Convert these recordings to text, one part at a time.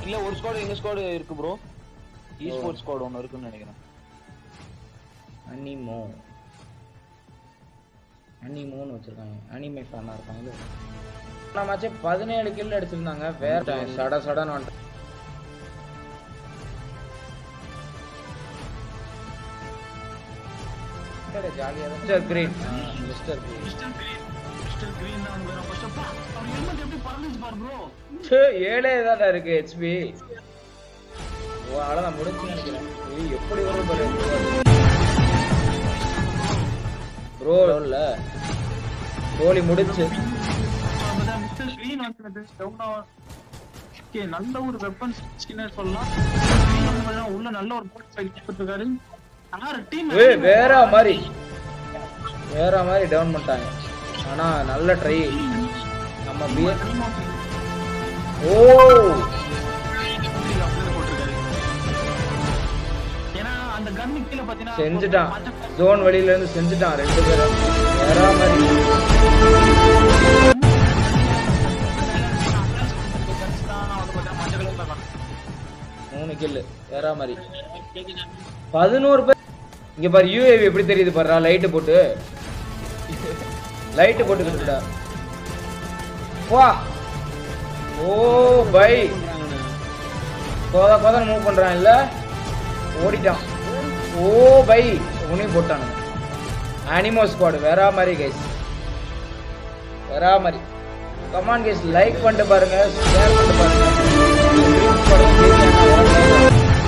இல்ல ஒரு ஸ்குவாட் எங்க ஸ்குவாட் இருக்கு ப்ரோ இ ஸ்போர்ட்ஸ் ஸ்குவாட் ஒன்னு இருக்குன்னு நினைக்கிறேன் அனிமோ அனிமோன்னு வச்சிருக்காங்க அனிமே ஃபேனா இருக்காங்க நம்மாச்சே பதினேழு கில் அடிச்சிருந்தாங்க வேற சட சடன்னு வந்துட்டு ஜாலியாக mister green mister green mister green mister green தான் வேற ஃபர்ஸ்ட் அப்பா அவன் ஹெல்மெட் எப்படி பறந்துச்சு பாரு ப்ரோ ச்சே, ஏழே தான்டா இருக்கு ஹெச்பி ஓ அவ்வளோதான் முடிஞ்சு நினைக்கிறேன் ஏய், எப்படி வரும் பாரு ப்ரோ இல்ல கோலி முடிச்சு அப்பதான் மிஸ்டர் கிரீன் வந்து டவுன் ஓகே நல்ல ஒரு வெப்பன் ஸ்கின்னர் சொல்லலாம் Green வந்து பாத்தீங்கன்னா உள்ள நல்ல ஒரு போட் ஃபைட் கொடுத்துருக்காரு ஆறு டீம் ஏய் வேற மாதிரி வேற மாதிரி டவுன் பண்ணிட்டாங்க ஆனா நல்ல ட்ரை நம்ம பிஎஸ் ஓ ஏன்னா அந்த கன்னு கீழ பாத்தீங்கன்னா செஞ்சுட்டான் ஜோன் வெளியில இருந்து செஞ்சுட்டான் ரெண்டு பேரும் வேற மாதிரி மூணு கில்லு வேற மாதிரி பதினோரு பேர் இங்க பாரு யூஏவி எப்படி தெரியுது பாருடா லைட்டு போட்டு லைட்டு போட்டுக்கிட்டுடா வா ஓ பை கோத கோதன் மூவ் பண்றான் இல்ல ஓடிட்டான் ஓ பை உன்னையும் போட்டானுங்க அனிமோ ஸ்குவாட் வேற மாதிரி கைஸ் வேற மாதிரி கமான் கைஸ் லைக் பண்ணிட்டு பாருங்க ஷேர் பண்ணிட்டு பாருங்க Green squad வந்து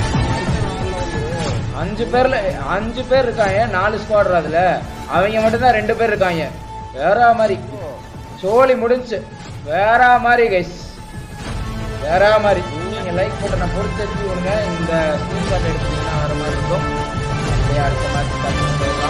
அஞ்சு பேர்ல அஞ்சு பேர் இருக்காங்க நாலு ஸ்குவாட் அதுல அவங்க மட்டும் தான் ரெண்டு பேர் இருக்காங்க வேற மாதிரி சோலி முடிஞ்சு வேற மாதிரி கைஸ் வேற மாதிரி நீங்க லைக் போட்டு நான் பொறுத்து எடுத்து விடுங்க இந்த ஸ்கிரீன்ஷாட் எடுத்தீங்கன்னா வர மாதிரி இருக்கும் அப்படியே அடுத்த மாதிரி